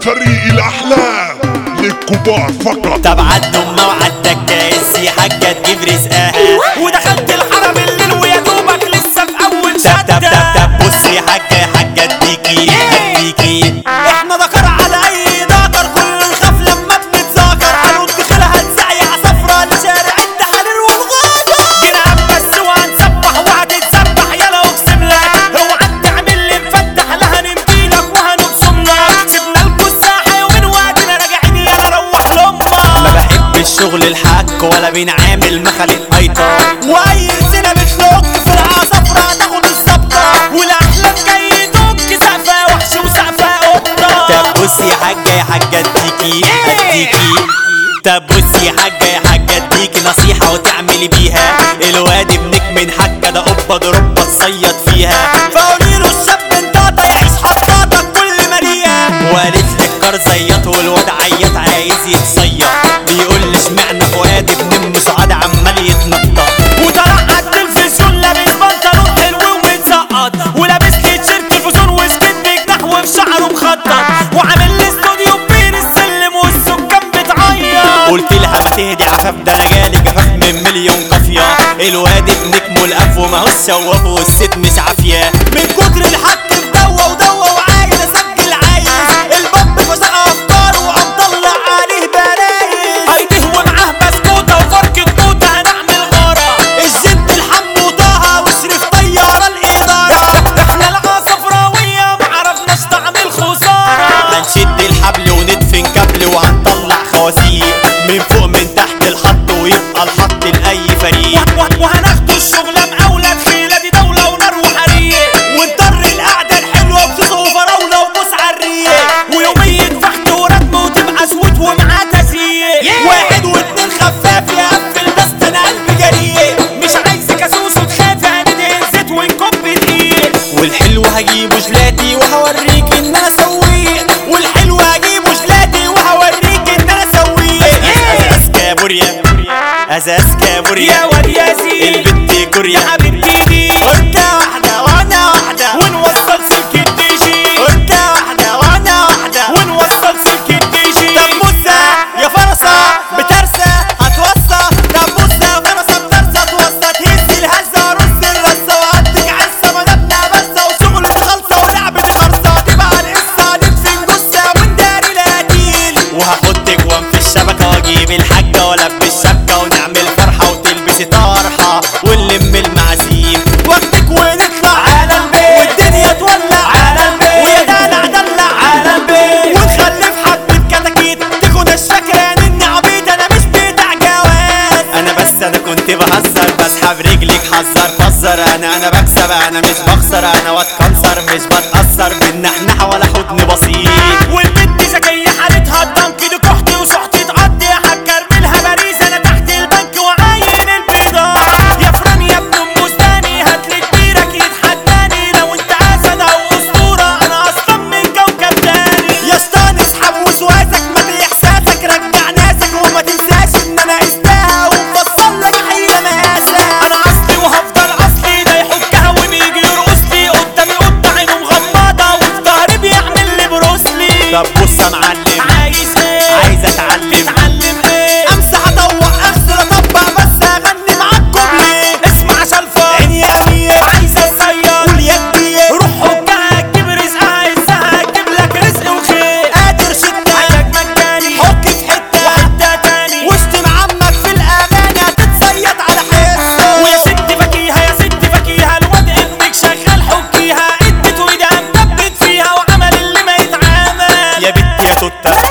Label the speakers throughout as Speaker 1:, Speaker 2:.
Speaker 1: فريق الأحلام للكبار فقط
Speaker 2: تبعت امه وعدك كاس يا حاجه تجيب رزقها
Speaker 3: ودخلت الحرم الليل ويا دوبك لسه في اول
Speaker 2: تب تب تب
Speaker 3: شده
Speaker 2: تب بص يا حاجه يا حاجه اديكي اديكي
Speaker 3: احنا ذكر على اي ذكر كل نخاف لما بنتذاكر هنرد خيلها تزعيع صفرة لشارع التحرير والغابة جينا بس وهنسبح وهتتسبح يلا اقسم لك اوعى تعمل لي مفتح لا هنمديلك وهنبصم لك سيبنا لكم الساحة يومين وقتنا راجعين يلا روح
Speaker 2: ما
Speaker 3: لامك
Speaker 2: بحبش شغل الحك ولا بنعامل مخالق ايطان
Speaker 3: واي سنة بتلوك في العصفرة تاخد الظبطة والاحلام جاي يدوك سقفة وحش وسقفة قطة
Speaker 2: طب بص يا حاجه يا حاجه اديكي اديكي طب بص يا حاجه يا حاجه اديكي نصيحه وتعملي بيها الواد ابنك من حكه ده قبه ضربه تصيد فيها
Speaker 3: فقولي له الشاب انت يعيش حطاتك كل مليان
Speaker 2: وقالت لي الكار زيط والواد عيط عايز يتصيط بيقول لي اشمعنى فؤاد ابن ام سعاد عمال يتنطط
Speaker 3: وطلع على التلفزيون لابس بنطلون حلو ومتسقط ولابس لي تيشيرت الفوزون وسكت بجناح وفي شعره مخطط وعامل لي استوديو بين السلم والسكان بتعيط
Speaker 2: قلت لها ما تهدي عفاف ده انا جالي جفاف من مليون قافيه الواد ابنك ملقف وماهوش سواف والست مش عافيه
Speaker 3: من كتر الحك في دوا ودوا وعايز اسجل عايز الباب فسق افكاره وقام طلع عليه برايز هيته ومعاه بسكوته وفركه توته هنعمل غاره الجد الحم وطه وشريف طياره الاداره احنا العصفراويه معرفناش طعم الخساره
Speaker 2: هنشد الحبل وندفن كابل وهنطلع خوازيق من فوق من تحت الخط ويبقى الخط لاي فريق
Speaker 3: و- و- وهناخدوا الشغلة مقاولة خيلة دي دولة ونار وحريق ونضر القعدة الحلوة بصوص وفراولة وبوس عالريق ويومية فحت ورتم وتبقى سويت ومعاه تزييق واحد واتنين خفاف يقفل بس انا قلبي جريء مش عايز كاسوس وتخاف هندهن زيت ونكب دقيق
Speaker 2: والحلو هجيبه جلاتي وهوريك ان انا سويق
Speaker 3: والحلو هجيبه جلاتي وهوريك ان انا سويق
Speaker 2: ازاز كابوريا ازاز كابوريا
Speaker 3: يا واد ياسين
Speaker 2: البت
Speaker 3: يا
Speaker 2: كوريا
Speaker 3: حبيبتي دي
Speaker 2: انت واحده وانا واحده
Speaker 3: ونوصل سلك الدي جي
Speaker 2: انت واحده وانا واحده
Speaker 3: ونوصل سلك الدي جي
Speaker 2: طب بصة يا فرصة بترسة هتوصى طب بصة يا فرصة بترسة توصى تهز الهزة رص الرصة وعدك عزة مدبنا بسة وشغل خلصة ولعبة خرصة تبقى القصة ندفن جثة ونداري القتيل وهحط جوان في الشبكة واجيب الحاجة والبس الشبكة ونعمل فرحة وتلبسي طرحة ونلم المعازيم واخدك ونطلع على البيت والدنيا تولع على البيت ويا دلع دلع على البيت ونخلف حبة كتاكيت تكونش فاكرة اني عبيط انا مش بتاع جواز انا بس انا كنت بهزر بسحب رجلك حذر فزر انا انا بكسب انا مش بخسر انا واتكنسر مش بتأثر بالنحنحة ولا حضن بسيط
Speaker 3: والبنت ذكية حالتها الضنك دي كحتي وشحتي تعدي هكرملها باريس انا تحت البنك وعاين البضاعة يا فران يا ابن ام وسداني هاتلي كبيرك يتحداني لو انت اسد او اسطورة انا اصلا من كوكب تاني يا شطان اسحب وسواسك ما باحساسك رجع ناسك وما تنساش ان انا قستها ومفصل لك حية مقاسة انا اصلي وهفضل اصلي ده يحكها وبيجي يرقص لي قدامي قط عينه مغمضة وفي ظهري بيعمل لي بروسلي
Speaker 2: طب بص يا معلم
Speaker 3: عايز ايه
Speaker 2: عايز اتعلم
Speaker 3: تتعلم ايه امسح اطوع اغسل اطبق بس اغني معاك كوبلي اسمع شلفة عيني يمين عايز اتصير قول يدي روح حكها تجيب رزقها عزها تجيب لك رزق وخير قادر شدة عينك مجاني حك في حتة وحتة تاني واشتم عمك في الاغاني هتتصيد على حسه ويا ست فكيها يا ست فكيها الواد ابنك شغال حكيها ادت وايدها مدبت فيها وعمل اللي ما يتعمل
Speaker 2: يا بنت يا توتة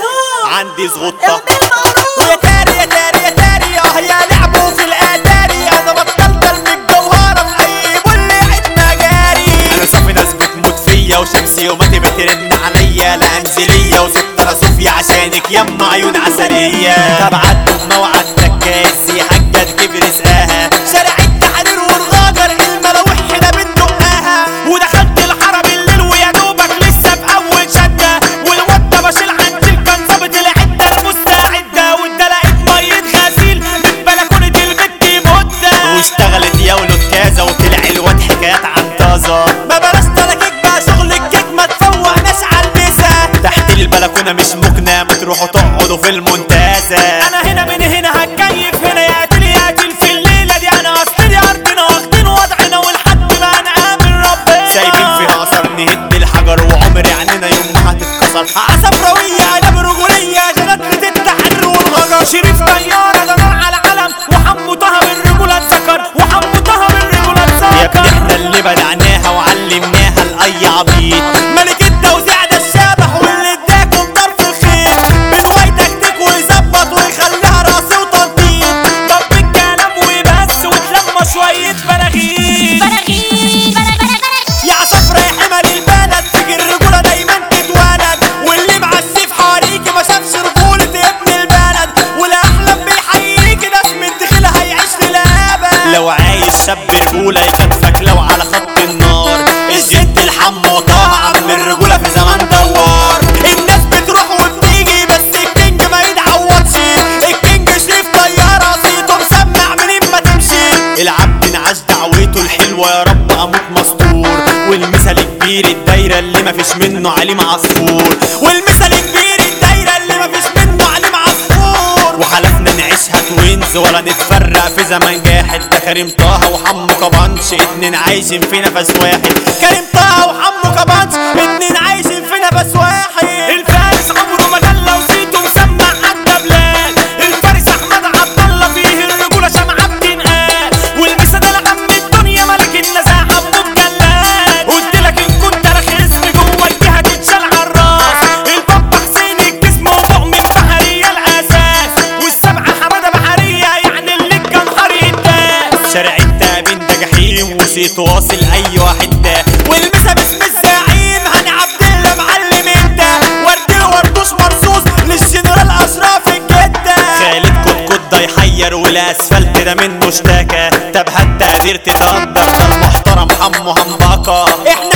Speaker 2: عندي زغطة
Speaker 3: ويا تاري يا تاري يا تاري اه يا لعبوا في الاتاري انا بطلت ارمي الجوهره في اي بول عدنا جاري
Speaker 2: انا صافي ناس بتموت فيا وشمسي وماتي بترن عليا لا انزلية وستة صوفيا عشانك يما عيون عسلية طب عدت موعدتك كاسي حاجة تجيب رزقها
Speaker 3: شارع التحرير والغاجر الملاوح هنا بندقها ودخلت الحرم الليل ويا دوبك لسه في اول شده والواد ده بشيل عندي كان ظابط العده المستعده وده لقيت ميه غسيل من بلكونه البت مده
Speaker 2: واشتغلت يا ولد كذا وطلع الواد حكايات عن طازة
Speaker 3: ما بلاش تركك بقى شغل الكيك ما تفوقناش على المسا
Speaker 2: تحت البلكونة ابونا مش مقنع ما تروحوا تقعدوا في المنتزه
Speaker 3: انا هنا من هنا هتكيف هنا يقتل يقتل في الليله دي انا اصل دي ارضنا واخدين وضعنا ولحد ما نقابل ربنا
Speaker 2: سايبين فيها اثر نهد الحجر وعمر عيننا يوم ما هتتكسر
Speaker 3: عصفراوية اداب رجولية جنات التحرر والغجر شريف طيارة ده نار على علم وحمو طه بالرجولة اتذكر وحمو طه بالرجولة
Speaker 2: يا ابني
Speaker 3: اتذكر
Speaker 2: احنا اللي بدعناها وعلمناها لاي عبيط
Speaker 3: ملك التوزيع ده الشبح واللي اداكم طرف الخير بالواي تكتيك ويظبط ويخليها راسي وتنطيط طب الكلام وبس وتلمى شوية براغيث يا عصفرة يا حمل البلد تيجي الرجولة دايما تتولد واللي معسف حواليكي ما شافش رجولة ابن البلد والأحلام بيحييكي ناس من دخيلها هيعيش للأبد
Speaker 2: لو عايز شاب رجولة يكتفك لو على خط النار الجد الحم وطه عم الرجولة في زمان دوار
Speaker 3: الناس بتروح وبتيجي بس الكينج ما يتعوضش الكينج شريف طيارة صيته مسمع منين ما تمشي
Speaker 2: العبد انعاش دعوته الحلوة يا رب اموت مستور والمثل كبير الدايرة اللي مفيش منه عليه معصفور
Speaker 3: والمثل كبير الدايرة اللي ما فيش منه عليه معصفور
Speaker 2: وحلفنا نعيشها توينز ولا نتفرق في زمن جاحد ده كريم طه وحمو كبانش اتنين عايشين في نفس واحد
Speaker 3: كريم طه وحمو كبانش اتنين عايشين في نفس واحد الفارس عمره ما جلى وصيته مسمع حتى بلاد الفارس احمد عبد الله فيه الرجوله شمعة بتنقال والمسا ده لعم الدنيا ملك النزاهه ابو الجلاد قلت لك ان كنت رخيص جوه الجهه تتشال على الراس البابا حسين الجسم ومؤمن بحريه الاساس والسبعه حماده بحريه يعني اللي كان الداس
Speaker 2: شارع التابين ده جحيم وصيت واصل اي واحد ده
Speaker 3: والمسا باسم الزعيم هاني عبد الله معلم انت ورد الوردوش مرصوص للجنرال اشرف الجده
Speaker 2: خالد كتكوت ده يحير والاسفلت ده منه اشتكى طب حتى قدرت تقدر ده المحترم حمو همبكه
Speaker 3: احنا